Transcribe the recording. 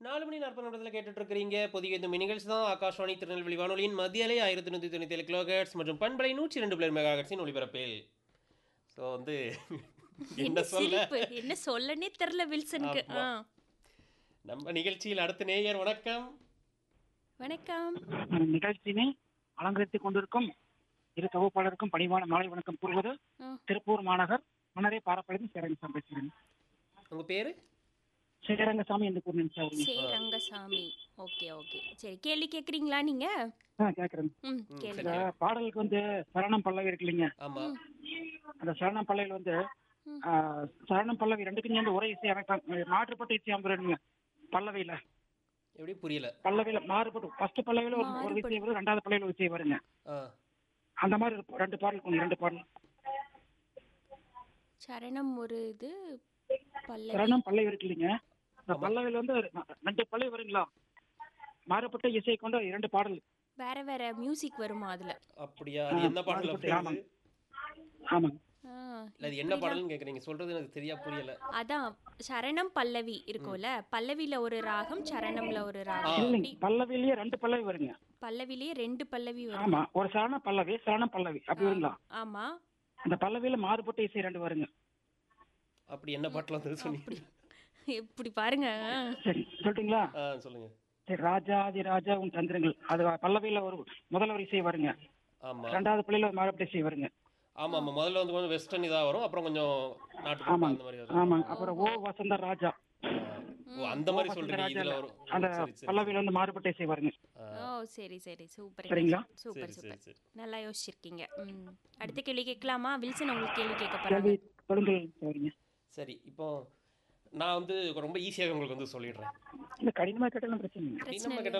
நாலு மணி நாற்பது நிமிடத்தில் கேட்டுட்டு இருக்கிறீங்க புதிய இந்த நிகழ்ச்சி தான் ஆகாஷ்வாணி திருநெல்வேலி வானொலியின் மத்திய அலை ஆயிரத்தி நூற்றி தொண்ணூற்றி ஏழு கிலோஹெட்ஸ் மற்றும் பண்பலை நூற்றி ரெண்டு பிளேர் மெகாஹெட்ஸின் ஒளிபரப்பில் ஸோ வந்து என்ன என்ன சொல்ல சிரிப்பு என்ன சொல்லனே தெரியல வில்சனுக்கு ஆமா. ஆ. நம்ம நிகழ்ச்சியில் அடுத்த நேயர் வணக்கம் வணக்கம் நிகழ்ச்சியினை அலங்கரித்துக் கொண்டிருக்கும் இரு தொகுப்பாளருக்கும் பணிவான மாலை வணக்கம் கூறுவது ஆ. திருப்பூர் மாநகர் மணரை பாரப்பள்ளி சேரங்கசாமி பேசுகிறேன் உங்க பேரு சேரங்கசாமி என்று கூறினேன் sir Se Rangasamy okay okay சரி கேள்வி கேக்குறீங்களா நீங்க ஆ கேட்கறேன் ம் ம், கேள்வி இந்த பாடலுக்கு வந்து சரணம் பல்லவி இருக்கு இல்லைங்க ஆமா அந்த சரணம் பல்லவியில் வந்து ம். ஆ, சரணம் பல்லவி ரெண்டுக்கும் சேர்ந்து ஒரே இசை அமைப்பாங்க மாற்றுப்பட்ட இசை அமைப்புறீங்க பல்லவியில எப்படி புரியல பல்லவியில மாறுபட்டு ஃபர்ஸ்ட் பல்லவியில ஒரு ஒரு இசை வரும் ரெண்டாவது பல்லவியில ஒரு இசை வருங்க ஆ அந்த மாதிரி இருக்கும். ரெண்டு பாடல் இருக்கும் ரெண்டு பாடல் சரணம் ஒரு இது பல்லவி சரணம் பல்லவி இருக்கு இல்லைங்க இந்த பல்லவியில வந்து ரெண்டு பல்லவி வருங்களா மாறுபட்ட இசை கொண்ட இரண்டு பாடல் வேற வேற மியூசிக் வருமா அதுல அப்படியா அது என்ன பாடல் அப்படி ஆமா. இருக்குது? ஆமாங்க ஆ, இல்ல அது என்ன பாடல்னு கேக்குறீங்க சொல்றது எனக்கு சரியா புரியல அதான் சரணம் பல்லவி இருக்கும்ல பல்லவில ஒரு ராகம் சரணம்ல ஒரு ராகம் ஆ. இல்லைங்க பல்லவிலேயே ரெண்டு பல்லவி வருங்க பல்லவிலேயே ரெண்டு பல்லவி வரும் ஆமா ஒரு சரண பல்லவி சரண பல்லவி அப்படி வருங்களா ஆமா அந்த பல்லவியில மாறுபட்ட இசை ரெண்டு வருங்க அப்படி என்ன பாட்டில் வந்து சொன்னீங்க இப்படி பாருங்க சரி சொல்லிட்டீங்களா ஆ சொல்லுங்க சரி ராஜாதி ராஜா உன் சந்திரங்கள் அது பல்லவியில ஒரு முதல்ல ஒரு இசை வருங்க ஆமா ரெண்டாவது பள்ளியில ஒரு மாறுபட்ட இசை வருங்க ஆமா ஆமா முதல்ல வந்து கொஞ்சம் வெஸ்டர்ன் இதா வரும் அப்புறம் கொஞ்சம் நாட்டு ஆமாங்க அந்த மாதிரி வரும் ஆமாங்க அப்புறம் ஓ வசந்த ராஜா ஆ. ஓ அந்த மாதிரி சொல்றீங்க ராஜா இதுல வரும் அந்த சரி சரி பல்லவியில வந்து மாறுபட்ட இசை வருங்க ஓ சரி சரி சூப்பர் சரிங்களா? சூப்பர் சரி சரி சூப்பர் சரி நல்லா யோசிச்சிருக்கீங்க ம் அடுத்த கேள்வி கேட்கலாமா வில்சன் உங்களுக்கு கேள்வி கேட்க கேள்வி போறாங்க சொல்லுங்கள் சரிங்க சரி இப்போ நான் வந்து ரொம்ப ஈஸியாக உங்களுக்கு வந்து சொல்லிடுறேன் இல்ல கடினமா கேட்டாலும் பிரச்சனை இல்லை பிரச்சனை நம்ம இல்லை. கிட்ட